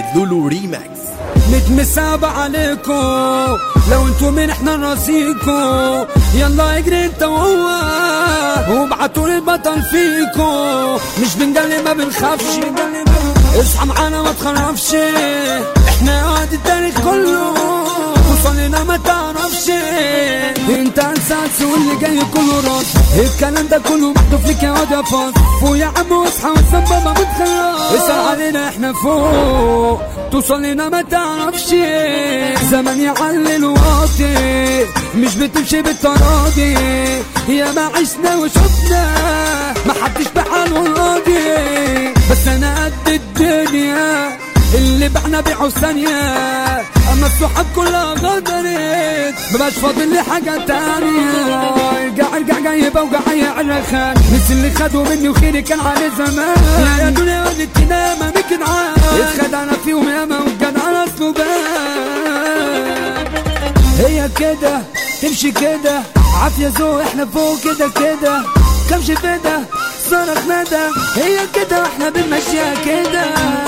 لولو ريماكس متمساب عليكم لو انتوا من احنا نراسيكم يلا اجري انت وهو وابعتوا لي البطل فيكم مش بنجلي ما بنخافش اصحى معانا ما تخرفش احنا قاعد التاريخ كله وصلنا ما تعرفش انت انساس واللي جاي كله راس الكلام ده كله محذوف لك يا واد يا فاس فوق يا عم واصحى والسبب ما بتخلص اسأل علينا احنا فوق توصل لنا ما تعرفش زمن يعلل واطي مش بتمشي بالتراضي يا ما عشنا وشفنا ما حدش بحاله راضي بس انا قد الدنيا اللي بعنا بيعوا ثانية أما الصحاب كلها غدرت مبقاش فاضل لي حاجة تانية ارجع ارجع جايبة وجاية على خان نسي اللي خدوا مني وخيري كان عليه زمان لا يا دنيا قلت كده ما ممكن عاد اتخدعنا فيهم ياما والجدع اصله بان هي كده تمشي كده عافية ذوق احنا فوق كده كده كمش فدا صرخ ندى هي كده واحنا بنمشيها كده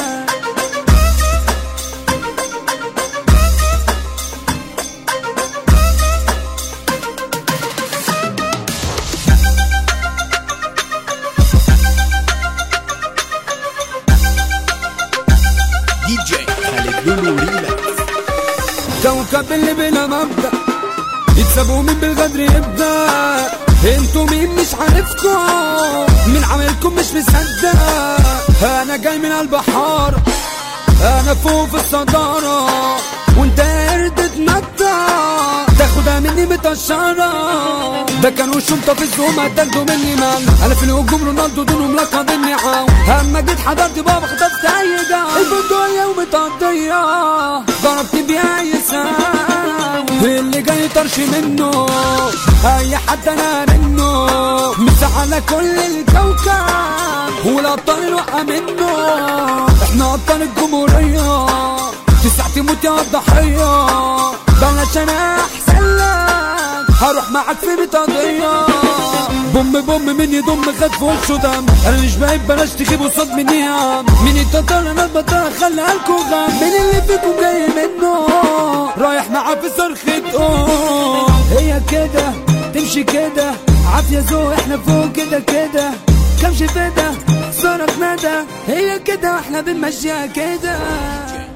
دي جي خالد لولو ريماكس كوكب اللي بلا مبدأ يكسبوا مين بالغدر يبدأ انتوا مين مش عارفكم مين عاملكم مش مصدق انا جاي من البحار انا فوق في الصدارة وانت قرد تمتع تاخدها مني متقشرة ده كانوا شمطة في الزوم هتاخدوا مني مال انا في الهجوم رونالدو دول ملقب النعام اما جيت حضرت بابا خطفت اي جام البندقية ومتقضية ضربت بيها اي سام اللي جاي طرش منه اي حد انا منه مسح على كل الكوكب والابطال الوقع منه احنا ابطال الجمهورية تسع تموت يا الضحية بلاش انا احسن لك هروح معاك في بطاقية بوم بوم من يضم خد في وشه دم انا مش بعيب بلاش تجيب قصاد مني يا عم مين التطر انا البطل خلي لكم غم مين اللي فيكم جاي منه رايح معاه في صرخة ام هي كده تمشي كده عافية ذوق احنا فوق كده كده كمش فدا صرخ ندى هي كده واحنا بنمشيها كده